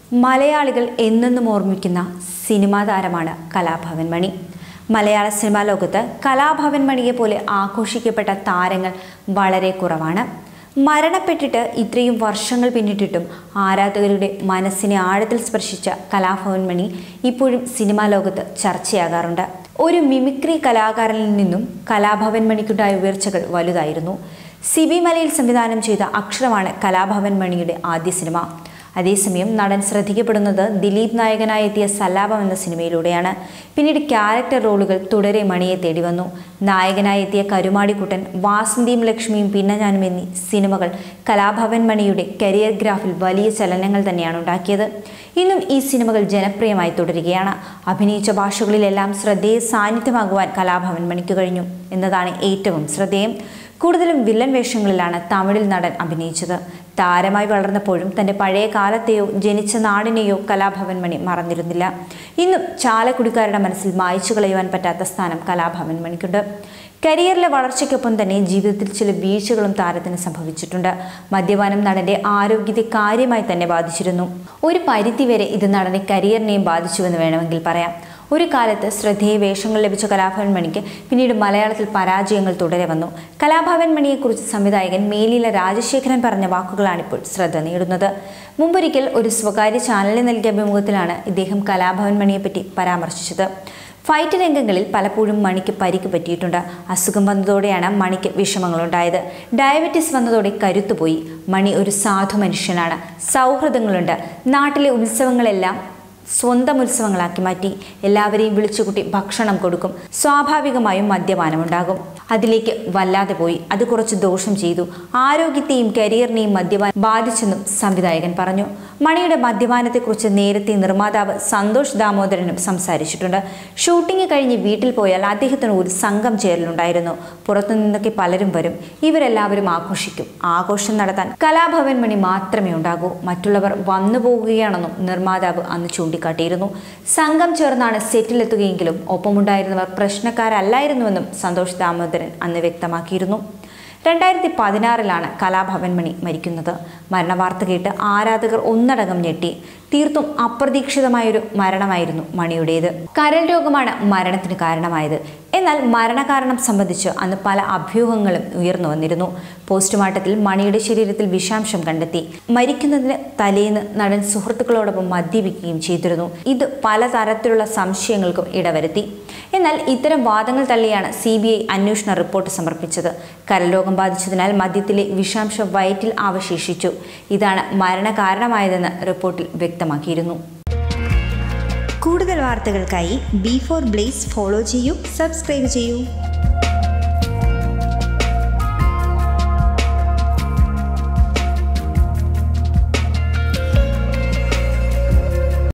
മലയാളികൾ എന്നെന്നും ഓർമ്മിക്കുന്ന സിനിമാ താരമാണ് കലാഭവൻ മണി മലയാള സിനിമാ ലോകത്ത് കലാഭവൻ മണിയെ പോലെ ആഘോഷിക്കപ്പെട്ട താരങ്ങൾ വളരെ കുറവാണ് മരണപ്പെട്ടിട്ട് ഇത്രയും വർഷങ്ങൾ പിന്നിട്ടിട്ടും ആരാധകരുടെ മനസ്സിനെ ആഴത്തിൽ സ്പർശിച്ച കലാഭവൻ മണി ഇപ്പോഴും സിനിമാ ലോകത്ത് ചർച്ചയാകാറുണ്ട് ഒരു മിമിക്രി കലാകാരനിൽ നിന്നും കലാഭവൻ മണിക്കുണ്ടായ ഉയർച്ചകൾ വലുതായിരുന്നു സിബി മലയിൽ സംവിധാനം ചെയ്ത അക്ഷരമാണ് കലാഭവൻ മണിയുടെ ആദ്യ സിനിമ അതേസമയം നടൻ ശ്രദ്ധിക്കപ്പെടുന്നത് ദിലീപ് നായകനായി എത്തിയ സല്ലാപം എന്ന സിനിമയിലൂടെയാണ് പിന്നീട് ക്യാരക്ടർ റോളുകൾ തുടരെ മണിയെ തേടി വന്നു നായകനായി എത്തിയ കരുമാടിക്കുട്ടൻ വാസന്തിയും ലക്ഷ്മിയും പിന്നെ ഞാനും എന്നീ സിനിമകൾ കലാഭവൻ മണിയുടെ കരിയർ ഗ്രാഫിൽ വലിയ ചലനങ്ങൾ തന്നെയാണ് ഉണ്ടാക്കിയത് ഇന്നും ഈ സിനിമകൾ ജനപ്രിയമായി തുടരുകയാണ് അഭിനയിച്ച ഭാഷകളിലെല്ലാം ശ്രദ്ധേയ സാന്നിധ്യമാകുവാൻ കലാഭവൻ മണിക്ക് കഴിഞ്ഞു എന്നതാണ് ഏറ്റവും ശ്രദ്ധേയം കൂടുതലും വില്ലൻ വേഷങ്ങളിലാണ് തമിഴിൽ നടൻ അഭിനയിച്ചത് താരമായി വളർന്നപ്പോഴും തൻ്റെ പഴയ കാലത്തെയോ ജനിച്ച നാടിനെയോ കലാഭവൻ മണി മറന്നിരുന്നില്ല ഇന്നും ചാലക്കുടിക്കാരുടെ മനസ്സിൽ മായ്ച്ചു കളയുവാൻ പറ്റാത്ത സ്ഥാനം കലാഭവൻ മണിക്കുണ്ട് കരിയറിലെ വളർച്ചയ്ക്കൊപ്പം തന്നെ ജീവിതത്തിൽ ചില വീഴ്ചകളും താരത്തിന് സംഭവിച്ചിട്ടുണ്ട് മദ്യപാനം നടന്റെ ആരോഗ്യത്തെ കാര്യമായി തന്നെ ബാധിച്ചിരുന്നു ഒരു പരിധിവരെ ഇത് നടന്റെ കരിയറിനെയും ബാധിച്ചുവെന്ന് വേണമെങ്കിൽ പറയാം ഒരു കാലത്ത് ശ്രദ്ധേയ വേഷങ്ങൾ ലഭിച്ച കലാഭവൻ മണിക്ക് പിന്നീട് മലയാളത്തിൽ പരാജയങ്ങൾ തുടരെ വന്നു കലാഭവൻ മണിയെക്കുറിച്ച് സംവിധായകൻ മേലില രാജശേഖരൻ പറഞ്ഞ വാക്കുകളാണിപ്പോൾ ശ്രദ്ധ നേടുന്നത് മുമ്പൊരിക്കൽ ഒരു സ്വകാര്യ ചാനലിന് നൽകിയ അഭിമുഖത്തിലാണ് ഇദ്ദേഹം കലാഭവൻ മണിയെപ്പറ്റി പരാമർശിച്ചത് ഫൈറ്റ് രംഗങ്ങളിൽ പലപ്പോഴും മണിക്ക് പരിക്ക് പറ്റിയിട്ടുണ്ട് അസുഖം വന്നതോടെയാണ് മണിക്ക് വിഷമങ്ങളുണ്ടായത് ഡയബറ്റീസ് വന്നതോടെ കരുത്തുപോയി മണി ഒരു സാധു മനുഷ്യനാണ് സൗഹൃദങ്ങളുണ്ട് നാട്ടിലെ ഉത്സവങ്ങളെല്ലാം സ്വന്തം ഉത്സവങ്ങളാക്കി മാറ്റി എല്ലാവരെയും വിളിച്ചുകൂട്ടി ഭക്ഷണം കൊടുക്കും സ്വാഭാവികമായും മദ്യപാനമുണ്ടാകും അതിലേക്ക് വല്ലാതെ പോയി അത് കുറച്ച് ദോഷം ചെയ്തു ആരോഗ്യത്തെയും കരിയറിനെയും മദ്യപാനം ബാധിച്ചെന്നും സംവിധായകൻ പറഞ്ഞു മണിയുടെ മദ്യപാനത്തെക്കുറിച്ച് നേരത്തെ നിർമ്മാതാവ് സന്തോഷ് ദാമോദരനും സംസാരിച്ചിട്ടുണ്ട് ഷൂട്ടിംഗ് കഴിഞ്ഞ് വീട്ടിൽ പോയാൽ അദ്ദേഹത്തിന് ഒരു സംഘം ചേരലുണ്ടായിരുന്നു പുറത്തുനിന്നൊക്കെ പലരും വരും ഇവരെല്ലാവരും ആഘോഷിക്കും ആഘോഷം നടത്താൻ കലാഭവൻ മണി മാത്രമേ ഉണ്ടാകൂ മറ്റുള്ളവർ വന്നു പോകുകയാണെന്നും നിർമ്മാതാവ് അന്ന് ചൂണ്ടിക്കാട്ടിയിരുന്നു സംഘം ചേർന്നാണ് സെറ്റിലെത്തുകയെങ്കിലും ഒപ്പമുണ്ടായിരുന്നവർ പ്രശ്നക്കാരല്ലായിരുന്നുവെന്നും സന്തോഷ് ദാമോദരൻ അന്ന് വ്യക്തമാക്കിയിരുന്നു രണ്ടായിരത്തി പതിനാറിലാണ് കലാഭവൻ മണി മരിക്കുന്നത് മരണവാർത്ത കേട്ട് ആരാധകർ ഒന്നടങ്കം ഞെട്ടി തീർത്തും അപ്രതീക്ഷിതമായൊരു മരണമായിരുന്നു മണിയുടേത് കരൾ രോഗമാണ് മരണത്തിന് കാരണമായത് എന്നാൽ മരണകാരണം സംബന്ധിച്ച് അന്ന് പല അഭ്യൂഹങ്ങളും ഉയർന്നു വന്നിരുന്നു പോസ്റ്റ്മോർട്ടത്തിൽ മണിയുടെ ശരീരത്തിൽ വിഷാംശം കണ്ടെത്തി മരിക്കുന്നതിന് തലേന്ന് നടൻ സുഹൃത്തുക്കളോടൊപ്പം മദ്യപിക്കുകയും ചെയ്തിരുന്നു ഇത് പലതരത്തിലുള്ള സംശയങ്ങൾക്കും ഇടവരുത്തി എന്നാൽ ഇത്തരം വാദങ്ങൾ തള്ളിയാണ് സി ബി ഐ അന്വേഷണ റിപ്പോർട്ട് സമർപ്പിച്ചത് കരൽരോഗം ബാധിച്ചതിനാൽ മദ്യത്തിലെ വിഷാംശം വയറ്റിൽ അവശേഷിച്ചു ഇതാണ് മരണകാരണമായതെന്ന് റിപ്പോർട്ടിൽ വ്യക്തമാക്കിയിരുന്നു കൂടുതൽ വാർത്തകൾക്കായി ബി ഫോർ ബ്ലേസ് ഫോളോ ചെയ്യൂ സബ്സ്ക്രൈബ് ചെയ്യൂ